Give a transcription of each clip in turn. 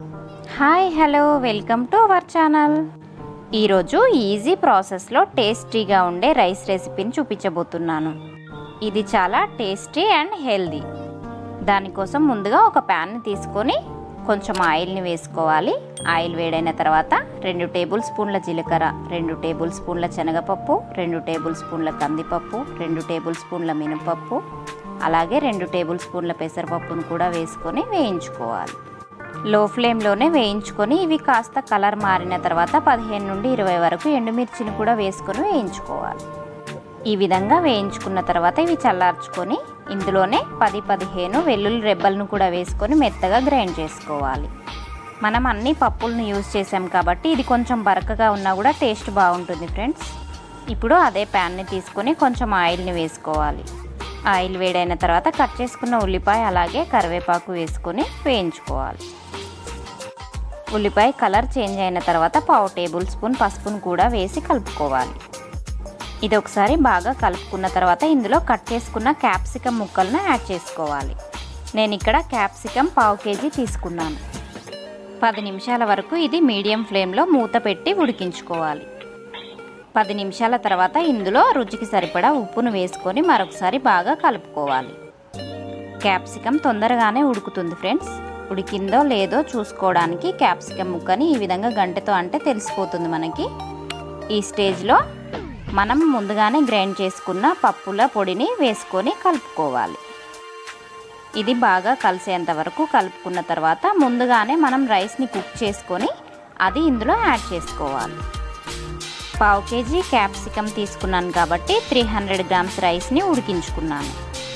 hi hello welcome to our channel ఈరోజు easy ప్రాసెస్లో టేస్టీగా ఉండే రైస్ రెసిపీని చూపించబోతున్నాను ఇది చాలా టేస్టీ అండ్ హెల్దీ దానికోసం ముందుగా ఒక ప్యాన్ని తీసుకొని కొంచెం ఆయిల్ని వేసుకోవాలి ఆయిల్ వేడైన తర్వాత రెండు టేబుల్ స్పూన్ల జీలకర్ర రెండు టేబుల్ స్పూన్ల శనగపప్పు రెండు టేబుల్ స్పూన్ల కందిపప్పు రెండు టేబుల్ స్పూన్ల మినపప్పు అలాగే రెండు టేబుల్ స్పూన్ల పెసరపప్పును కూడా వేసుకొని వేయించుకోవాలి లో ఫ్లేమ్లోనే వేయించుకొని ఇవి కాస్త కలర్ మారిన తర్వాత పదిహేను నుండి ఇరవై వరకు ఎండుమిర్చిని కూడా వేసుకొని వేయించుకోవాలి ఈ విధంగా వేయించుకున్న తర్వాత ఇవి చల్లార్చుకొని ఇందులోనే పది పదిహేను వెల్లుల్లి రెబ్బలను కూడా వేసుకొని మెత్తగా గ్రైండ్ చేసుకోవాలి మనం అన్ని పప్పులను యూజ్ చేసాం కాబట్టి ఇది కొంచెం బరకగా ఉన్నా కూడా టేస్ట్ బాగుంటుంది ఫ్రెండ్స్ ఇప్పుడు అదే ప్యాన్ని తీసుకొని కొంచెం ఆయిల్ని వేసుకోవాలి ఆయిల్ వేడైన తర్వాత కట్ చేసుకున్న ఉల్లిపాయ అలాగే కరివేపాకు వేసుకొని వేయించుకోవాలి ఉల్లిపాయ కలర్ చేంజ్ అయిన తర్వాత పావు టేబుల్ స్పూన్ పసుపును కూడా వేసి కలుపుకోవాలి ఇది ఒకసారి బాగా కలుపుకున్న తర్వాత ఇందులో కట్ చేసుకున్న క్యాప్సికమ్ ముక్కలను యాడ్ చేసుకోవాలి నేను ఇక్కడ క్యాప్సికమ్ పావు కేజీ తీసుకున్నాను పది నిమిషాల వరకు ఇది మీడియం ఫ్లేమ్లో మూత పెట్టి ఉడికించుకోవాలి పది నిమిషాల తర్వాత ఇందులో రుచికి సరిపడా ఉప్పును వేసుకొని మరొకసారి బాగా కలుపుకోవాలి క్యాప్సికమ్ తొందరగానే ఉడుకుతుంది ఫ్రెండ్స్ ఉడికిందో లేదో చూసుకోవడానికి క్యాప్సికమ్ ముక్కని ఈ విధంగా గంటతో అంటే తెలిసిపోతుంది మనకి ఈ స్టేజ్లో మనం ముందుగానే గ్రైండ్ చేసుకున్న పప్పుల పొడిని వేసుకొని కలుపుకోవాలి ఇది బాగా కలిసేంత వరకు కలుపుకున్న తర్వాత ముందుగానే మనం రైస్ని కుక్ చేసుకొని అది ఇందులో యాడ్ చేసుకోవాలి పావు కేజీ క్యాప్సికమ్ తీసుకున్నాను కాబట్టి త్రీ హండ్రెడ్ గ్రామ్స్ రైస్ని ఉడికించుకున్నాను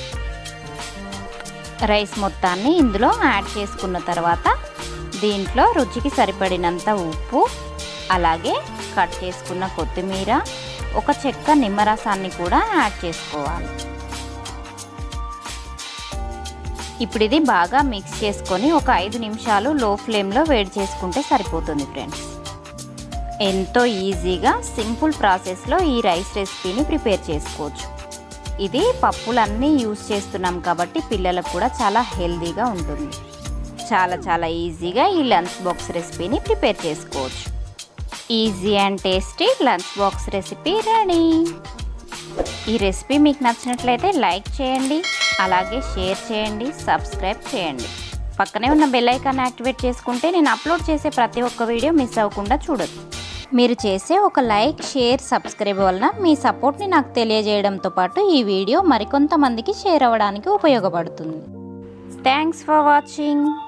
రైస్ మొత్తాన్ని ఇందులో యాడ్ చేసుకున్న తర్వాత దీంట్లో రుచికి సరిపడినంత ఉప్పు అలాగే కట్ చేసుకున్న కొత్తిమీర ఒక చెక్క నిమ్మరసాన్ని కూడా యాడ్ చేసుకోవాలి ఇప్పుడు ఇది బాగా మిక్స్ చేసుకొని ఒక ఐదు నిమిషాలు లో ఫ్లేమ్లో వేడి చేసుకుంటే సరిపోతుంది ఫ్రెండ్స్ ఎంతో ఈజీగా సింపుల్ ప్రాసెస్లో ఈ రైస్ రెసిపీని ప్రిపేర్ చేసుకోవచ్చు ఇది పప్పులన్నీ యూస్ చేస్తున్నాం కాబట్టి పిల్లలకు కూడా చాలా హెల్తీగా ఉంటుంది చాలా చాలా ఈజీగా ఈ లంచ్ బాక్స్ రెసిపీని ప్రిపేర్ చేసుకోవచ్చు easy and tasty lunch box recipe ready ఈ రెసిపీ మీకు నచ్చినట్లయితే లైక్ చేయండి అలాగే షేర్ చేయండి సబ్స్క్రైబ్ చేయండి పక్కనే ఉన్న బెల్ ఐకాన్ యాక్టివేట్ చేసుకుంటే నేను అప్లోడ్ చేసే ప్రతి ఒక్క వీడియో మిస్ అవ్వకుండా చూడొచ్చు మీరు చేసే ఒక లైక్ షేర్ సబ్స్క్రైబ్ వలన మీ సపోర్ట్ని నాకు తెలియజేయడంతో పాటు ఈ వీడియో మరికొంతమందికి షేర్ అవ్వడానికి ఉపయోగపడుతుంది థ్యాంక్స్ ఫర్ వాచింగ్